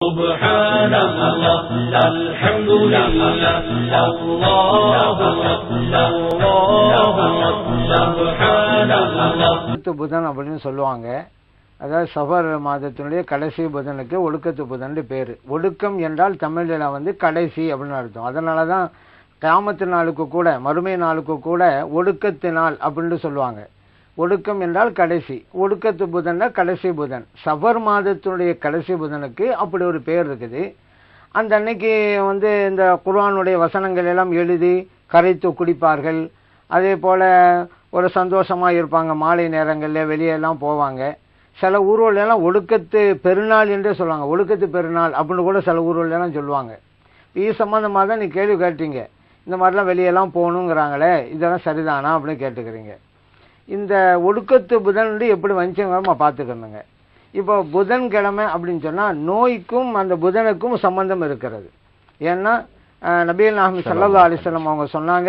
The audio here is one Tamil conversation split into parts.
سبحان الله الحمد لله الله الله سبحان الله ஒடுக்கத்து புதன் அப்படின்னு சொல்லுவாங்க அதாவது சஃபர் மாதத்தினுடைய கடைசி புதனுக்கு ஒடுக்கத்து புதன் பேர் ஒடுக்கம் என்றால் தமிழில் வந்து கடைசி அப்படின்னு அர்த்தம் அதனால தான் கியாமத்து நாளுக்கு கூட மறுமை நாளுக்கு கூட ஒடுக்கத்து நாள் அப்படின்னு சொல்லுவாங்க ஒடுக்கம் என்றால் கடைசி ஒடுக்கத்து புதன்னா கடைசி புதன் சஃபர் மாதத்தினுடைய கடைசி புதனுக்கு அப்படி ஒரு பேர் இருக்குது அந்த அன்னைக்கு வந்து இந்த குர்ஆனுடைய வசனங்கள் எல்லாம் எழுதி கரைத்து குடிப்பார்கள் அதே போல ஒரு சந்தோஷமா இருப்பாங்க மாலை நேரங்களில் வெளியெல்லாம் போவாங்க சில ஊர்வல எல்லாம் ஒடுக்கத்து பெருநாள் என்றே சொல்லுவாங்க ஒடுக்கத்து பெருநாள் அப்படின்னு கூட சில ஊர்வல எல்லாம் சொல்லுவாங்க இது சம்பந்தமாக தான் நீ கேள்வி கேட்டீங்க இந்த மாதிரிலாம் வெளியெல்லாம் போகணுங்கிறாங்களே இதெல்லாம் சரிதானா அப்படின்னு கேட்டுக்கிறீங்க இந்த ஒடுக்கத்து புதன் வந்து எப்படி வந்துச்சுங்க நம்ம பார்த்துக்கணுங்க இப்போ புதன்கிழமை அப்படின்னு சொன்னா நோய்க்கும் அந்த புதனுக்கும் சம்பந்தம் இருக்கிறது ஏன்னா அஹ், நபிகள் நாகம் சல்லா அலிஸ்லாம் அவங்க சொன்னாங்க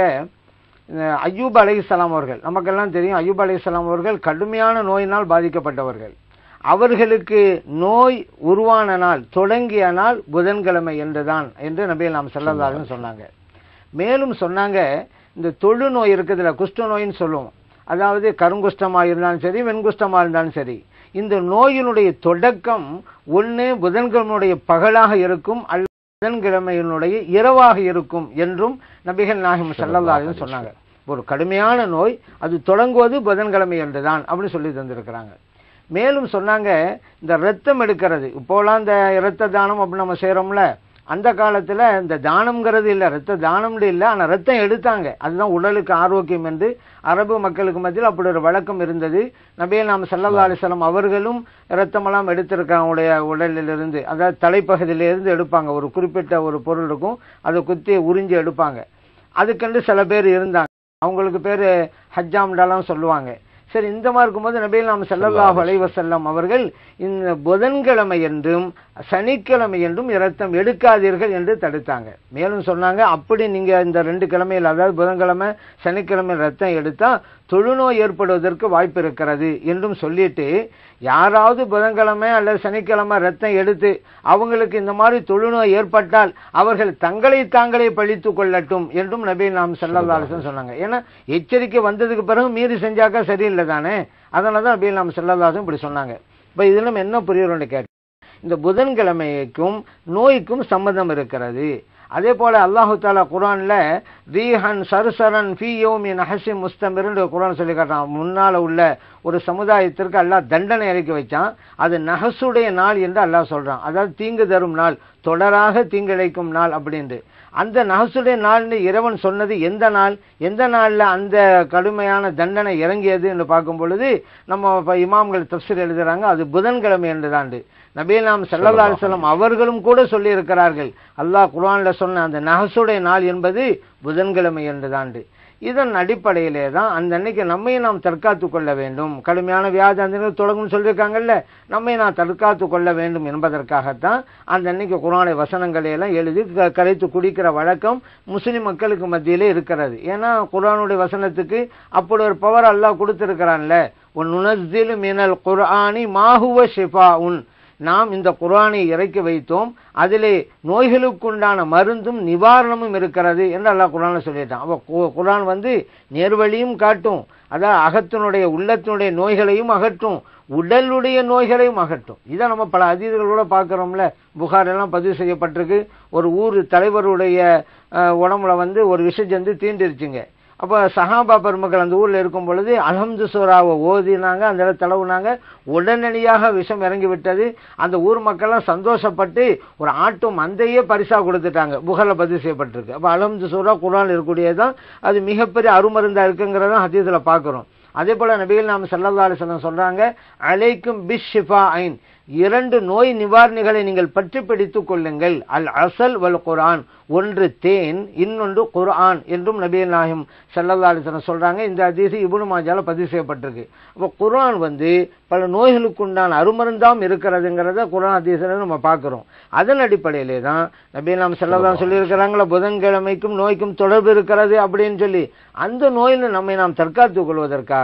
அஹ், அய்யூப் அலைஹிஸ்ஸலாம் அவர்கள் நமக்கெல்லாம் தெரியும் அய்யூப் அலைஹிஸ்ஸலாம் அவர்கள் கடுமையான நோயினால் பாதிக்கப்பட்டவர்கள் அவர்களுக்கு நோய் உருவான நாள் தொடங்கிய நாள் புதன்கிழமை என்றுதான் என்று நபிகள் நாம் சல்லா சொன்னாங்க மேலும் சொன்னாங்க இந்த தொழு நோய் இருக்குதுல்ல குஷ்ட நோயின்னு சொல்லுவோம் அதாவது கருங்குஷ்டமா இருந்தாலும் சரி வெண்குஷ்டமா இருந்தாலும் சரி இந்த நோயினுடைய தொடக்கம் ஒன்று புதன்கிழமையுடைய பகலாக இருக்கும் அல்லது புதன்கிழமையினுடைய இரவாக இருக்கும் என்றும் நபிகள் நாயகம் ஸல்லல்லாஹு சொன்னாங்க ஒரு கடுமையான நோய் அது தொடங்குவது புதன்கிழமை என்றுதான் அப்படின்னு சொல்லி தந்திருக்கிறாங்க மேலும் சொன்னாங்க இந்த ரத்தம் எடுக்கிறது இப்போலாம் இந்த இரத்த தானம் அப்படின்னு நம்ம செய்றோம்ல அந்த காலத்துல இந்த தானம்ங்கிறது இல்ல ரத்த தானம்னு இல்ல ஆனா ரத்தம் எடுத்தாங்க அதுதான் உடலுக்கு ஆரோக்கியம் என்று அரபு மக்களுக்கு மத்தியில் அப்படி ஒரு வழக்கம் இருந்தது நபியே நாம் சல்லல்லா அலிஸ்லாம் அவர்களும் ரத்தமெல்லாம் எடுத்திருக்காங்க அவங்களுடைய உடலிலிருந்து அதாவது தலைப்பகுதியிலிருந்து எடுப்பாங்க ஒரு குறிப்பிட்ட ஒரு பொருள் இருக்கும் அதை குத்தி உறிஞ்சி எடுப்பாங்க அதுக்கென்று சில பேர் இருந்தாங்க அவங்களுக்கு பேரு ஹஜ்ஜாம்டாலாம் சொல்லுவாங்க சரி இந்த மாதிரி இருக்கும்போது நபிகள் நாம் ஸல்லல்லாஹு அலைஹி வஸல்லம் அவர்கள் இந்த புதன்கிழமை என்றும் சனிக்கிழமை என்றும் இரத்தம் எடுக்காதீர்கள் என்று தடுத்தாங்க மேலும் சொன்னாங்க அப்படி நீங்க இந்த ரெண்டு கிழமையில் அதாவது புதன்கிழமை சனிக்கிழமை ரத்தம் எடுத்தா தொழுநோய் ஏற்படுவதற்கு வாய்ப்பு இருக்கிறது என்றும் சொல்லிட்டு யாராவது புதன்கிழமை அல்லது சனிக்கிழமை ரத்தம் எடுத்து அவங்களுக்கு இந்த மாதிரி தொழுநோய் ஏற்பட்டால் அவர்கள் தங்களை தாங்களே பழித்துக் கொள்ளட்டும் என்றும் நபி நாம் ஸல்லல்லாஹு அலைஹி வஸல்லம் சொன்னாங்க ஏன்னா எச்சரிக்கை வந்ததுக்கு பிறகு மீறி செஞ்சாக்கா சரியில்லை தானே அதனால தான் நபி நாம் ஸல்லல்லாஹு அலைஹி வஸல்லம் இப்படி சொன்னாங்க இப்ப இதுல நம்ம என்ன புரியணும்னு கேட்டு இந்த புதன்கிழமைக்கும் நோய்க்கும் சம்மதம் இருக்கிறது அதே போல அல்லாஹு தாலா குரான்ல ரீஹன் சர்சரன் ஃபீ யௌமின் ஹசி முஸ்தமிர்னு குரான் சொல்லி காட்டான் முன்னால உள்ள ஒரு சமுதாயத்திற்கு அல்லாஹ் தண்டனை இறக்கி வச்சான் அது நஹசுடைய நாள் என்று அல்லாஹ் சொல்றான் அதாவது தீங்கு தரும் நாள் தொடராக தீங்கிழைக்கும் நாள் அப்படின்ட்டு அந்த நஹசுடைய நாள்னு இறைவன் சொன்னது எந்த நாள் எந்த நாள்ல அந்த கடுமையான தண்டனை இறங்கியது என்று பார்க்கும் பொழுது நம்ம இப்ப இமாம்கள் தப்சீர் எழுதுறாங்க அது புதன்கிழமை என்றுதாண்டு நபீல் நாம் ஸல்லல்லாஹு அலைஹி வஸல்லம் அவர்களும் கூட சொல்லி இருக்கிறார்கள் அல்லாஹ் குர்ஆன்ல சொன்ன அந்த நஹசுடைய நாள் என்பது புதன்கிழமை என்றுதாண்டு இதன் அடிப்படையிலே தான் அந்த அன்னைக்கு நம்மை நாம் தற்காத்து கொள்ள வேண்டும் கடுமையான வியாதி அந்த நேரம் தொடங்கும்னு சொல்லியிருக்காங்கல்ல நம்மை நாம் தற்காத்து கொள்ள வேண்டும் என்பதற்காகத்தான் அந்த அன்னைக்கு குரானை வசனங்களை எல்லாம் எழுதி க- கரைத்து குடிக்கிற வழக்கம் முஸ்லிம் மக்களுக்கு மத்தியிலே இருக்கிறது ஏன்னா குரானுடைய வசனத்துக்கு அப்படி ஒரு பவர் அல்லாஹ் கொடுத்திருக்கிறான்ல உன் உனஸ்தில் மினல் குர்ஆனி மாஹுவ ஷிஃபா உன் நாம் இந்த குர்ஆனை இறக்கி வைத்தோம் அதிலே நோய்களுக்குண்டான மருந்தும் நிவாரணமும் இருக்கிறது என்று அல்லாஹ் குர்ஆன்ல சொல்லிட்டான் அப்போ கு- குர்ஆன் வந்து நேர்வழியும் காட்டும் அதான் அகத்தினுடைய உள்ளத்தினுடைய நோய்களையும் அகற்றும் உடலுடைய நோய்களையும் அகற்றும் இதை நம்ம பல அதீதர்களோட பார்க்கிறோம்ல புகார் எல்லாம் பதிவு செய்யப்பட்டிருக்கு ஒரு ஊர் தலைவருடைய அஹ், உடம்புல வந்து ஒரு விஷஜந்து தீண்டிருச்சுங்க அப்போ சஹாபா பெருமக்கள் அந்த ஊர்ல இருக்கும் பொழுது அல்ஹம்து சூராவை ஓதினாங்க அந்த இடத்துல தடவுனாங்க உடனடியாக விஷம் இறங்கி விட்டது அந்த ஊர் மக்கள்லாம் சந்தோஷப்பட்டு ஒரு ஆட்டு மந்தையே பரிசா கொடுத்துட்டாங்க புகழ பதிவு செய்யப்பட்டிருக்கு அப்போ அல்ஹம்து சூரா குரான் இருக்கக்கூடியதான் அது மிகப்பெரிய அருமருந்தா இருக்குங்கிறத ஹதீஸ்ல பார்க்கிறோம் அதே போல நபிகள் நாம ஸல்லல்லாஹு அலைஹி வஸல்லம் சொல்றாங்க அலைக்கும் பிஷ்ஷிஃபா ஐன் இரண்டு நோய் நிவாரணிகளை நீங்கள் பற்றி பிடித்துக் கொள்ளுங்கள் அல் அசல் வல் குர்ஆன் ஒன்று தேன் இன்னொன்று குர்ஆன் என்றும் நபிகள் நாயகம் ஸல்லல்லாஹு அலைஹி வஸல்லம் சொல்றாங்க இந்த ஹதீஸ் இப்னு மாஜால பதிவு செய்யப்பட்டிருக்கு அப்போ குர்ஆன் வந்து பல நோய்களுக்கு உண்டான அருமருந்தாம் இருக்கிறதுங்கிறத குர்ஆன் ஹதீஸ்ல நம்ம பார்க்கிறோம் அதன் அடிப்படையிலே தான் நபிகள் நாம ஸல்லல்லாஹு சொல்லியிருக்கிறாங்களா புதன்கிழமைக்கும் நோய்க்கும் தொடர்பு இருக்கிறது அப்படின்னு சொல்லி அந்த நோயில நம்மை நாம் தற்காத்துக் கொள்வதற்காக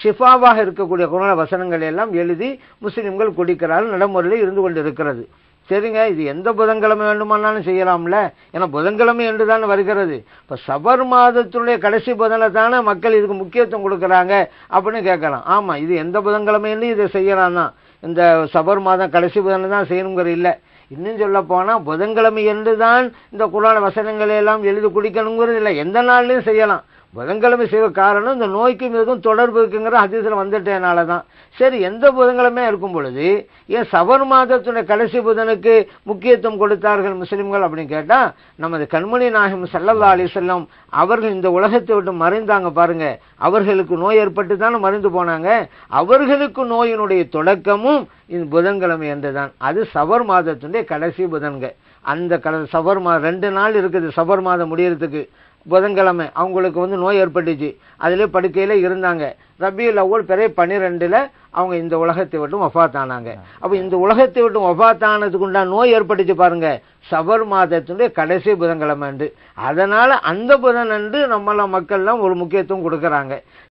ஷிஃபாவாக இருக்கக்கூடிய குரான வசனங்களை எல்லாம் எழுதி முஸ்லிம்கள் குடிக்கிறார்கள் நடைமுறையில் இருந்து கொண்டிருக்கிறது சரிங்க இது எந்த புதன்கிழமை வேண்டுமானாலும் செய்யலாம்ல ஏன்னா புதன்கிழமை என்று தானே வருகிறது இப்போ சபர் மாதத்துடைய கடைசி புதனை தானே மக்கள் இதுக்கு முக்கியத்துவம் கொடுக்குறாங்க அப்படின்னு கேட்கலாம் ஆமா இது எந்த புதன்கிழமைன்னு இதை செய்யலாம் தான் இந்த சபர் மாதம் கடைசி புதனை தான் செய்யணுங்கிற இல்லை இன்னும் சொல்ல போனா புதன்கிழமை என்று தான் இந்த குரான வசனங்களை எல்லாம் எழுதி குடிக்கணுங்கிறது இல்லை எந்த நாள்லயும் செய்யலாம் புதன்கிழமை செய்ய காரணம் இந்த நோய்க்கும் இதுக்கும் தொடர்பு இருக்குங்கிற அதிசயம் வந்துட்டேனால தான் சரி எந்த புதன்கிழமையா இருக்கும் பொழுது ஏன் சபர் மாதத்துடைய கடைசி புதனுக்கு முக்கியத்துவம் கொடுத்தார்கள் முஸ்லிம்கள் அப்படின்னு கேட்டா நமது கண்மணி நாயகம் சல்லல்லா அலி செல்லம் அவர்கள் இந்த உலகத்தை விட்டு மறைந்தாங்க பாருங்க அவர்களுக்கு நோய் ஏற்பட்டு தானே மறைந்து போனாங்க அவர்களுக்கு நோயினுடைய தொடக்கமும் இந்த புதன்கிழமை என்றுதான் அது சபர் மாதத்துடைய கடைசி புதன்க அந்த கட சபர் மாதம் ரெண்டு நாள் இருக்குது சபர் மாதம் முடியறதுக்கு புதன்கிழமை அவங்களுக்கு வந்து நோய் ஏற்பட்டுச்சு அதிலே படுக்கையில இருந்தாங்க ரபியுல் அவ்வள் பிறை பன்னிரெண்டுல அவங்க இந்த உலகத்தை விட்டு வஃபாத் ஆனாங்க அப்ப இந்த உலகத்தை விட்டு வஃபாத் ஆனதுக்கு உண்டான நோய் ஏற்பட்டுச்சு பாருங்க சபர் மாதத்துடைய கடைசி புதன்கிழமை அன்று அதனால அந்த புதன் அன்று நம்மள மக்கள்லாம் ஒரு முக்கியத்துவம் கொடுக்கறாங்க